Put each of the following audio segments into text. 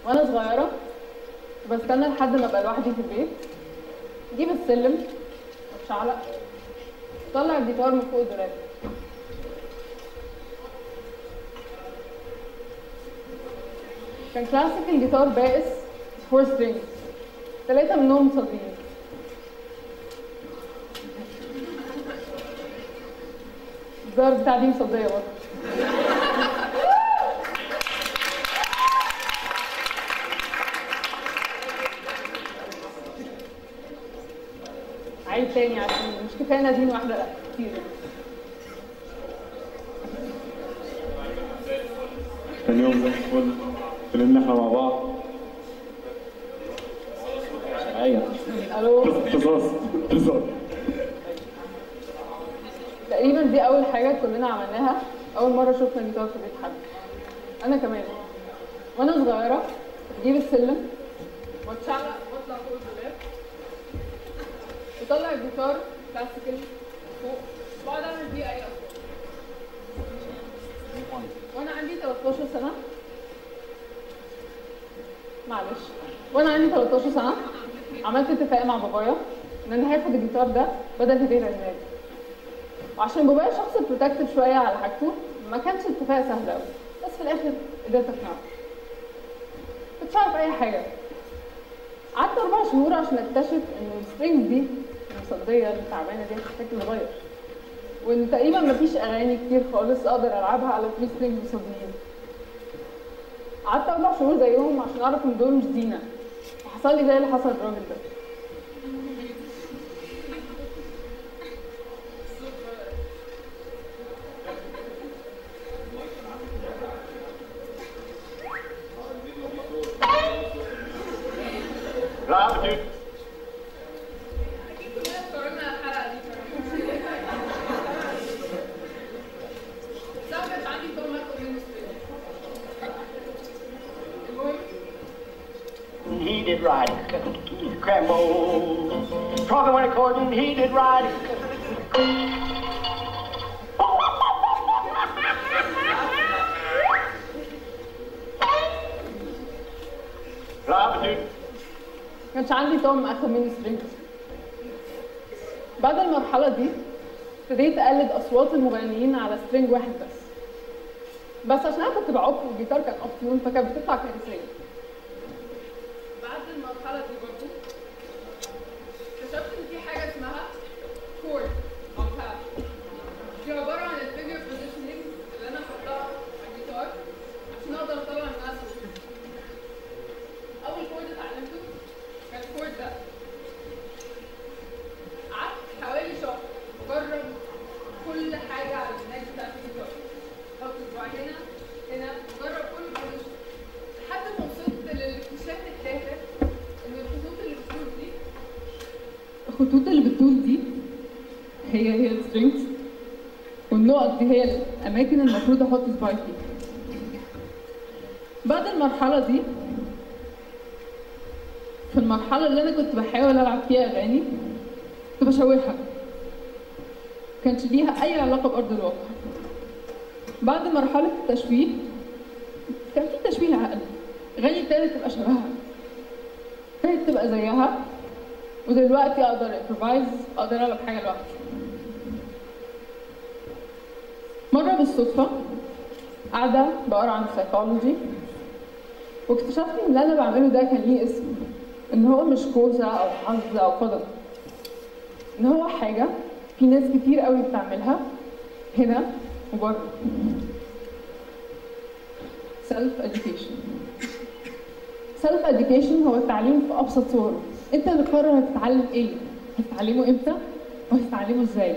وانا صغيره بستنى لحد ما ابقى لوحدي في البيت اجيب السلم واتشعلق طلع الجيتار من فوق الدولاب كان كلاسيك الجيتار بائس فور سترينجز ثلاثة منهم مصدقين الزهر بتاع دي مصدية برضه عيد تاني عشان مش كفايه نادين واحده لا كتير كان يوم زي الفل اتكلمنا احنا مع بعض ايوه الو قصص قصص تقريبا دي اول حاجه كلنا عملناها اول مره شفنا جيتار في بيت حد انا كمان وانا صغيره اجيب السلم واتشعلق واطلع فوق الدولاب وطلع الجيتار كلاسيكال فوق واقعد اعمل بيه اي اصوات وانا عندي 13 سنه معلش وانا عندي 13 سنه عملت اتفاق مع بابايا ان انا هاخد الجيتار ده بدل هديه عيد ميلادي وعشان بابايا شخص بروتكتيف شويه على حاجته ما كانش اتفاق سهل قوي بس في الاخر قدرت اقنعه كنتش اعرف اي حاجه قعدت اربع شهور عشان اكتشف ان السترينج دي المصديه التعبانه دي هتحتاج تتغير وان تقريبا مفيش اغاني كتير خالص اقدر العبها على فري سترينج مصديين قعدت اربع شهور زيهم عشان اعرف ان دول مش دينا وحصل لي زي اللي حصل للراجل ده Bravo, dude. اكيد كلنا اتفرجنا على الحلقه دي بس انا ما كانش عندي فضول اخد منه سترينج المهم He did right. Crambo. Talking when according, he did right. Bravo, dude. ما كانش عندي طقم اخد منه سترينج بعد المرحله دي ابتديت اقلد اصوات المغنيين على سترينج واحد بس بس عشان انا كنت بعك والجيتار كان اوف تيون فكانت بتطلع كارثيه بعد المرحله دي برضه اكتشفت ان في حاجه اسمها كورد او تاب دي عباره عن الفيجر بوزيشننج اللي انا احطها على الجيتار عشان اقدر اطلع منها صوت اول كورد اتعلمته كان الكورد ده قعدت حوالي شهر بجرب كل حاجه على الناس بتاعت الجيتار احط صباعي هنا هنا بجرب كل البوزيشن لحد ما وصلت للاكتشاف التافه ان الخطوط اللي بتطول دي الخطوط اللي بتطول دي هي هي السترينجز والنقط دي هي الاماكن المفروض احط صباعي فيها بعد المرحله دي في المرحلة اللي أنا كنت بحاول ألعب فيها أغاني كنت بشوهها كانش ليها أي علاقة بأرض الواقع بعد مرحلة التشويه كان في تشويه عقل أغاني ابتدت تبقى شبهها ابتدت تبقى زيها ودلوقتي أقدر امبروفايز أقدر ألعب حاجة لوحدي مرة بالصدفة قاعدة بقرا عن السايكولوجي واكتشفت ان اللي انا بعمله ده كان ليه اسم ان هو مش كوسه او حظ او قدر ان هو حاجه في ناس كتير قوي بتعملها هنا وبره سيلف education سيلف education هو التعليم في ابسط صوره انت اللي قرر هتتعلم ايه هتتعلمه امتى وهتتعلمه ازاي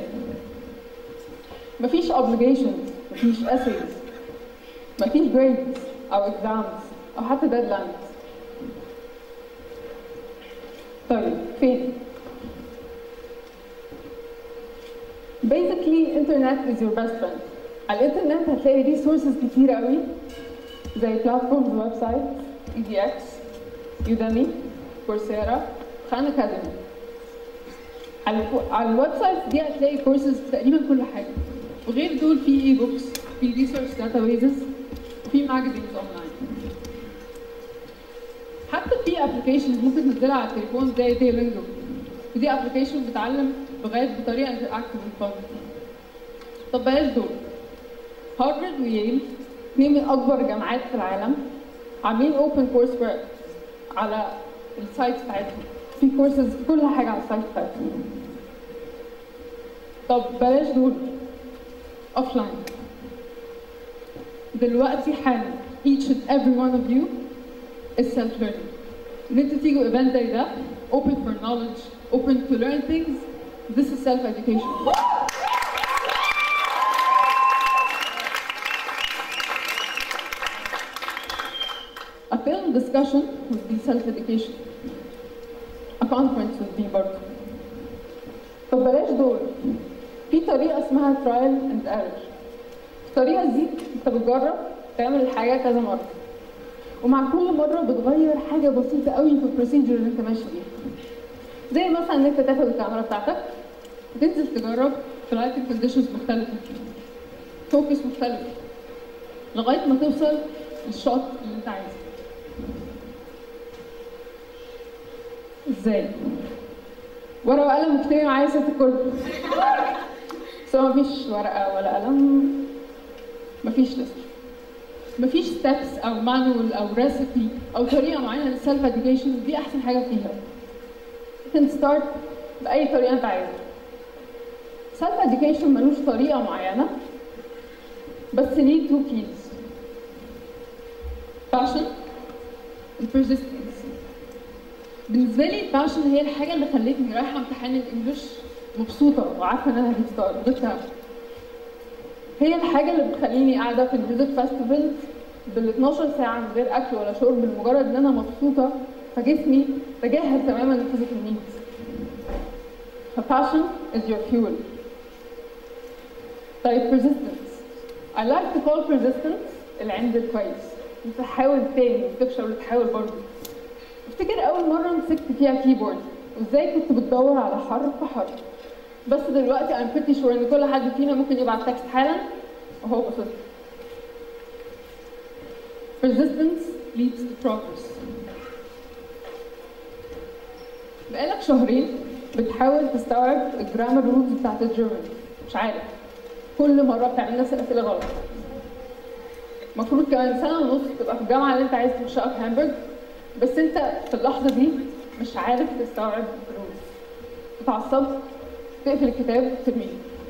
مفيش obligations مفيش essays مفيش grades او exams او حتى deadlines طيب فين basically internet is your best friend على الانترنت هتلاقي resources كتير قوي زي platforms ويب سايت EDX Udemy Coursera Khan Academy على الفو- على الويب سايت دي هتلاقي كورسز تقريبا كل حاجه وغير دول في اي بوكس في ريسيرش داتابيزز وفي ماجازينز اونلاين حتى في ابلكيشنز ممكن تنزلها على التليفون زي ديلينجو ودي ابلكيشن بتعلم لغات بطريقه انتراكتيف فن طب بلاش دول هارفارد وييل اثنين من اكبر الجامعات في العالم عاملين اوبن كورس على السايت بتاعتهم في كورسز في كل حاجه على السايت بتاعتهم طب بلاش دول اوف لاين دلوقتي حالا each and every one of you is self learning ان انتوا تيجوا ايفنت زي ده open for knowledge open to learn things this is self education A film discussion would be self-education. A conference would be برضه. طب بلاش دول. في طريقة اسمها trial and error. الطريقة دي انت بتجرب تعمل الحاجة كذا مرة. ومع كل مرة بتغير حاجة بسيطة قوي في البروسيجر اللي انت ماشي بيها. زي مثلا ان انت تاخد الكاميرا بتاعتك وتنزل تجرب في لايتنج كونديشنز مختلفة. فوكس مختلف. لغاية ما توصل للشوت اللي انت عايزه. ازاي؟ ورقة وقلم مكتبي معايا ست الكل بس هو مفيش ورقة ولا قلم مفيش لسه مفيش ستيبس او مانوال او ريسيبي او طريقة معينة للسيلف اديوكيشن دي احسن حاجة فيها ممكن ستارت بأي طريقة انت عايزها سيلف اديوكيشن ملوش طريقة معينة بس ليه تو كيز passion البرزيستنس بالنسبه لي الباشن هي الحاجه اللي خلتني رايحه امتحان الانجليش مبسوطه وعارفه ان انا هجيب ستار جبتها هي الحاجه اللي بتخليني قاعده في الميوزك فيستيفال بال 12 ساعه من غير اكل ولا شرب لمجرد ان انا مبسوطه فجسمي تجاهل تماما الفيزيكال نيدز فباشن is your fuel طيب persistence I like to call persistence العند الكويس انت تحاول تاني وتفشل وتحاول برضه افتكر اول مره مسكت فيها كيبورد وازاي كنت بتدور على حرف حرف بس دلوقتي I'm pretty sure ان كل حد فينا ممكن يبعت تكست حالا وهو بسيط Persistence leads to progress بقالك شهرين بتحاول تستوعب الجرامر رولز بتاعت الجيرمان مش عارف كل مرة بتعمل نفس الأسئلة غلط المفروض كمان سنة ونص تبقى في الجامعة اللي أنت عايز تخشها في هامبورج بس أنت في اللحظة دي مش عارف تستوعب الرولز اتعصبت تقفل الكتاب ترميه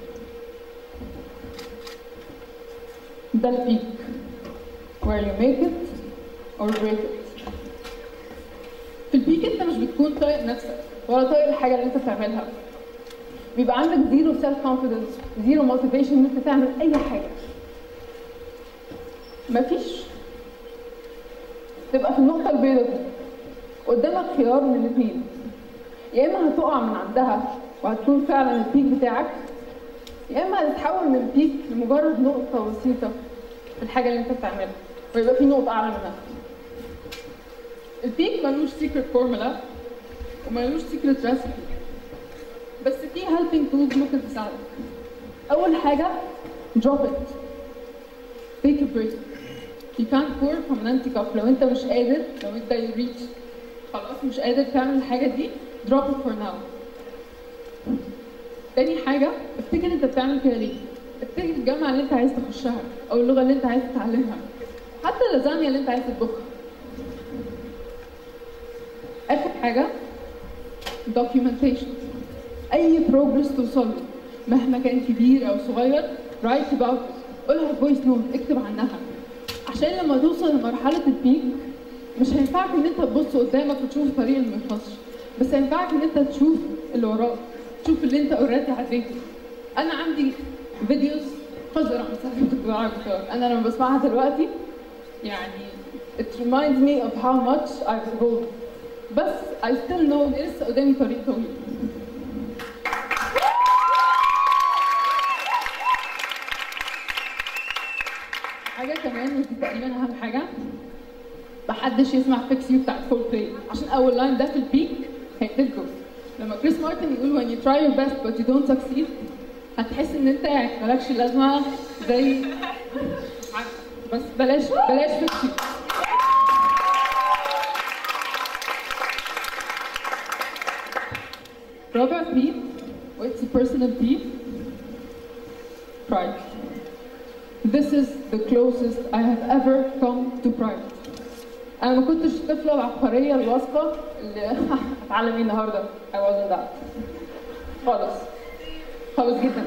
ده البيك where you make it or break it في البيك انت مش بتكون طايق نفسك ولا طايق الحاجه اللي انت بتعملها بيبقى عندك زيرو سيلف كونفيدنس زيرو موتيفيشن ان انت تعمل اي حاجه مفيش تبقى في النقطه البيضاء دي قدامك خيار من الاثنين يا اما هتقع من عندها وهتكون فعلا البيك بتاعك يا اما هتتحول من البيك لمجرد نقطه بسيطه في الحاجه اللي انت بتعملها ويبقى في نقطه اعلى منها البيك ملوش سيكريت فورمولا وملوش سيكريت ريسبي بس في هيلبينج تولز ممكن تساعدك اول حاجه drop it take a break you can't pour from an empty cup لو انت مش قادر لو انت you reach خلاص مش قادر تعمل الحاجه دي drop it for now تاني حاجة افتكر انت بتعمل كده ليه افتكر الجامعة اللي انت عايز تخشها او اللغة اللي انت عايز تتعلمها حتى اللازانيا اللي انت عايز تطبخها اخر حاجة documentation اي progress توصل له مهما كان كبير او صغير write about it قولها فويس نوت اكتب عنها عشان لما توصل لمرحلة البيك مش هينفعك ان انت تبص قدامك وتشوف الطريق اللي ميخلصش بس هينفعك ان انت تشوف اللي وراك تشوف اللي انت اوريدي عديته انا عندي فيديوز قذرة من ساعة ما كنت بلعب جيتار انا لما بسمعها دلوقتي يعني it reminds me of how much I've evolved بس I still know ان لسه قدامي طريق طويل حاجة كمان ودي تقريبا أهم حاجة محدش يسمع فيكس يو بتاعت فول بلاي عشان أول لاين ده في البيك هيقتلكوا لما كريس مارتن يقول when you try your best but you don't succeed هتحس ان انت يعني مالكش لازمه زي بس بلاش بلاش فيكس personal P pride This is the closest I have ever come to pride انا ما كنتش الطفله العبقريه الواثقه اللي اتعلم ايه النهارده I wasn't that خالص خالص جدا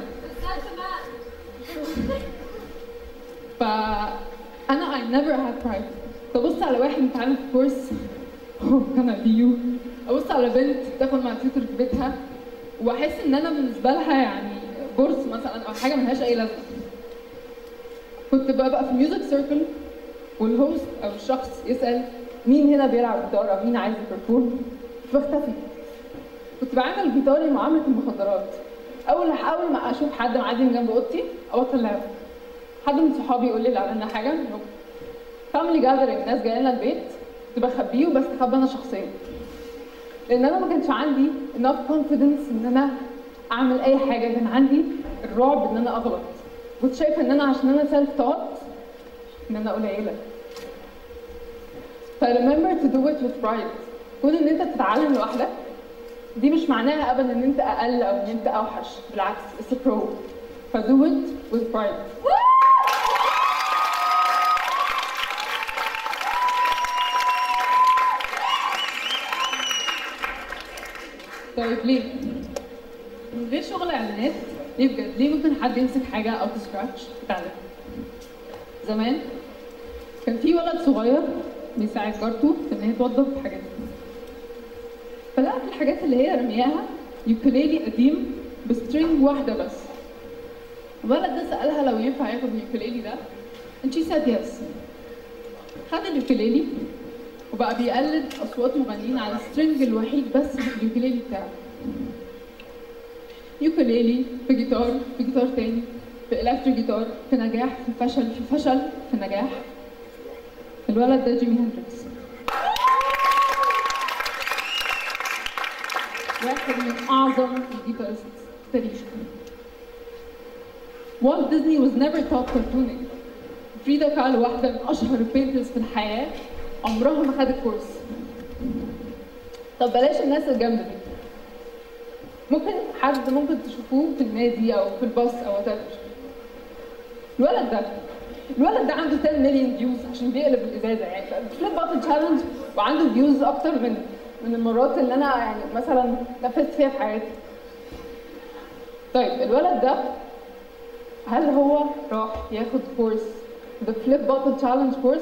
فانا I never had pride ببص على واحد متعلم في كورس هو كان بي يو ابص على بنت تاخد مع تيوتر في بيتها واحس ان انا بالنسبه لها يعني كورس مثلا او حاجه ملهاش اي لازمه كنت ببقى في ميوزك سيركل والهوست او الشخص يسال مين هنا بيلعب جيتار او مين عايز يبرفورم بختفي كنت بعمل جيتاري معامله المخدرات اول اول ما اشوف حد معدي من جنب اوضتي ابطل لعب حد من صحابي يقول لي لو عملنا حاجه فاميلي جاذرينج ناس جايه لنا البيت كنت بخبيه وبستخبى انا شخصيا لان انا ما كانش عندي enough confidence ان انا اعمل اي حاجه كان عندي الرعب ان انا اغلط كنت شايفه ان انا عشان انا سيلف تaught ان انا قليله ف remember to do it with pride كون ان انت تتعلم لوحدك دي مش معناها ابدا ان انت اقل او ان انت اوحش بالعكس it's a pro ف do it with pride طيب ليه؟ من غير شغل اعلانات ليه بجد؟ ليه ممكن حد يمسك حاجه او تسكراتش بتاعتك؟ زمان كان في ولد صغير بيساعد جارته في ان هي توظف حاجات فلقى في الحاجات اللي هي رمياها يوكليلي قديم بسترينج واحده بس الولد ده سالها لو ينفع ياخد اليوكليلي ده and she said yes خد اليوكليلي وبقى بيقلد اصوات مغنيين على السترنج الوحيد بس في اليوكليلي بتاعه يوكليلي في جيتار في جيتار تاني في الكتريك جيتار في نجاح في فشل في فشل في نجاح الولد ده جيمي هندريكس واحد من اعظم الجيتارست في التاريخ والت ديزني was never taught cartooning فريدا كالو واحدة من أشهر البينترز في الحياة عمرها ما خدت كورس طب بلاش الناس الجامدة دي ممكن حد ممكن تشوفوه في النادي أو في الباص أو whatever الولد ده الولد ده عنده 10 مليون فيوز عشان بيقلب الازازه يعني فليب باتل تشالنج وعنده فيوز اكتر من من المرات اللي انا يعني مثلا نفذت فيها في حياتي طيب الولد ده هل هو راح ياخد كورس ذا فليب باتل تشالنج كورس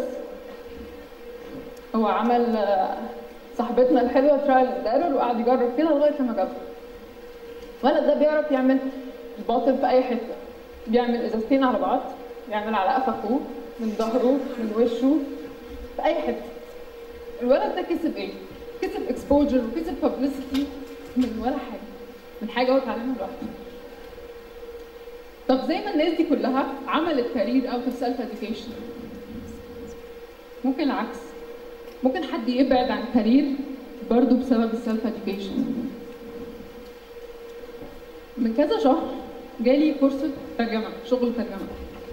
هو عمل آه، صاحبتنا الحلوه ترايل اند ايرور وقعد يجرب كده لغايه لما جابها الولد ده بيعرف يعمل الباطل في اي حته بيعمل ازازتين على بعض بيعمل على قفا اخوه من ظهره من وشه في اي حته الولد ده كسب ايه؟ كسب اكسبوجر وكسب publicity من ولا حاجه من حاجه هو اتعلمها لوحده طب زي ما الناس دي كلها عملت كارير اوت اوف سيلف education ممكن العكس ممكن حد يبعد عن كارير برضه بسبب السيلف education من كذا شهر جالي كورس ترجمه شغل ترجمه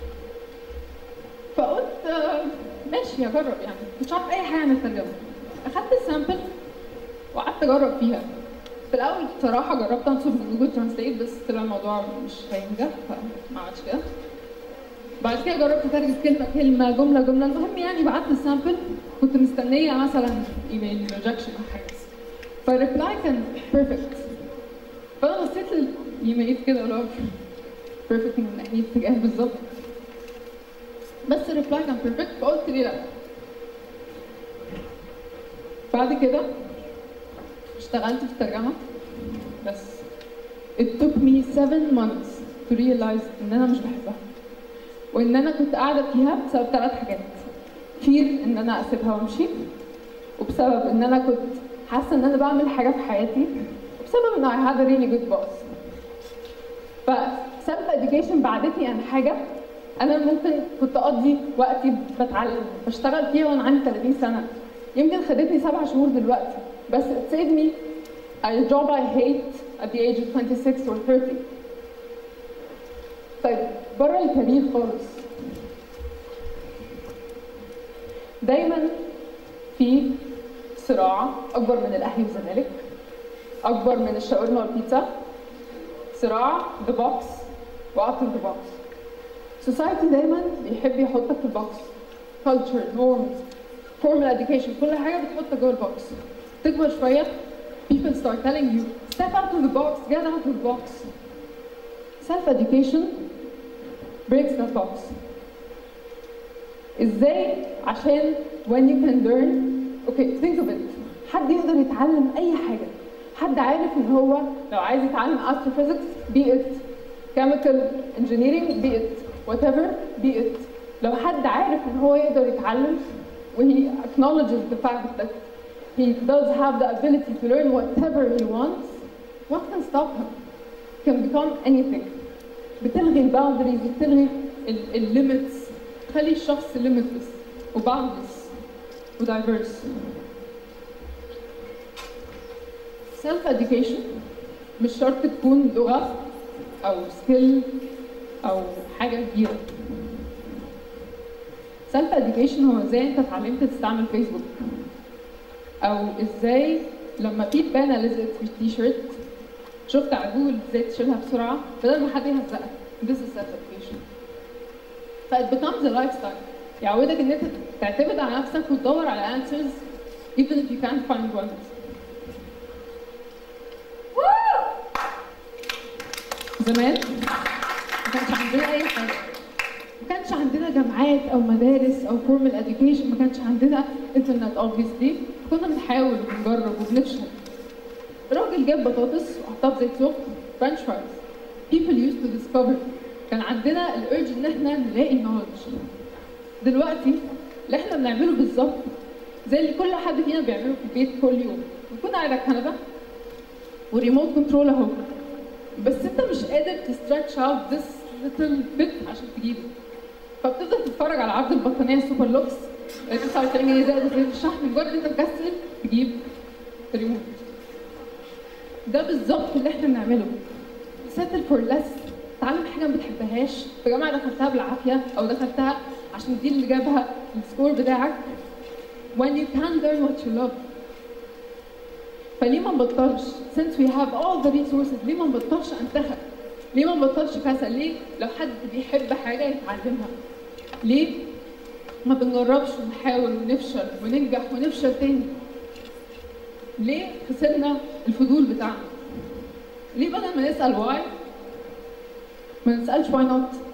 فقلت آه، ماشي هجرب يعني مش عارف اي حاجه عن الترجمه اخدت السامبل وقعدت اجرب فيها في الاول بصراحه جربت انصب من جوجل ترانسليت بس طلع الموضوع مش هينجح فما عملتش كده بعد كده جربت اترجم كلمه كلمه جمله جمله المهم يعني بعت السامبل كنت مستنيه مثلا ايميل ريجكشن او حاجه فالريبلاي كان بيرفكت فانا بصيت للايميل كده اللي هو بيرفكت من اي اتجاه بالظبط بس الريبلاي كان بيرفكت فقلت ليه لا بعد كده اشتغلت في الترجمة بس it took me seven months to realize ان انا مش بحبها وان انا كنت قاعدة فيها بسبب ثلاث حاجات fear ان انا اسيبها وامشي وبسبب ان انا كنت حاسة ان انا بعمل حاجة في حياتي وبسبب ان I had a really good boss ف self education بعدتني عن حاجة انا ممكن كنت اقضي وقتي بتعلم بشتغل فيها وانا عندي 30 سنه يمكن خدتني سبع شهور دلوقتي بس it saved me a job I hate at the age of 26 or 30 طيب بره الكارير خالص دايما في صراع اكبر من الاهلي والزمالك اكبر من الشاورما والبيتزا صراع the box و out of the box society دايما بيحب يحطك في البوكس culture norms formal education كل حاجة بتحطك جوه البوكس تكبر شوية people start telling you step out of the box get out of the box self education breaks that box ازاي عشان when you can learn okay think of it حد يقدر يتعلم اي حاجه حد عارف ان هو لو عايز يتعلم astrophysics be it chemical engineering be it whatever be it لو حد عارف ان هو يقدر يتعلم و he acknowledges the fact that he does have the ability to learn whatever he wants what can stop him can become anything بتلغي الباوندريز بتلغي الليميتس تخلي الشخص limitless وباوندلس ودايفرس سيلف education مش شرط تكون لغة أو سكيل أو حاجة كبيرة سيلف education هو ازاي انت اتعلمت تستعمل فيسبوك أو ازاي لما في بانة لزقت في التيشيرت شفت على جوجل ازاي تشيلها بسرعة بدل ما حد يهزقك this is self education ف it becomes a lifestyle يعودك ان انت تعتمد على نفسك وتدور على answers even if you can't find one زمان ما كانش عندنا اي حاجه ما كانش عندنا جامعات او مدارس او formal education ما كانش عندنا انترنت obviously كنا بنحاول وبنجرب وبنفشل راجل جاب بطاطس وحطها في زيت سخن فرنش فرايز people used to discover كان عندنا الارج ان احنا نلاقي knowledge دلوقتي اللي احنا بنعمله بالظبط زي اللي كل حد فينا بيعمله في البيت كل يوم بنكون قاعد على الكنبه وريموت كنترول اهو بس انت مش قادر تستريتش اوت ذس ليتل بيت عشان تجيبه فبتفضل تتفرج على عرض البطانيه السوبر لوكس 39 جنيه زائد زيت الشحن مجرد انت تكسل تجيب ريموت ده بالظبط اللي احنا بنعمله settle for less تعلم حاجه ما بتحبهاش في جامعه دخلتها بالعافيه او دخلتها عشان دي اللي جابها السكور بتاعك when you can learn what you love فليه ما نبطلش since we have all the resources ليه ما نبطلش انتخب ليه ما نبطلش كسل ليه لو حد بيحب حاجه يتعلمها ليه ما بنجربش ونحاول ونفشل وننجح ونفشل تاني ليه خسرنا الفضول بتاعنا ليه بدل ما نسال واي ما نسالش واي نوت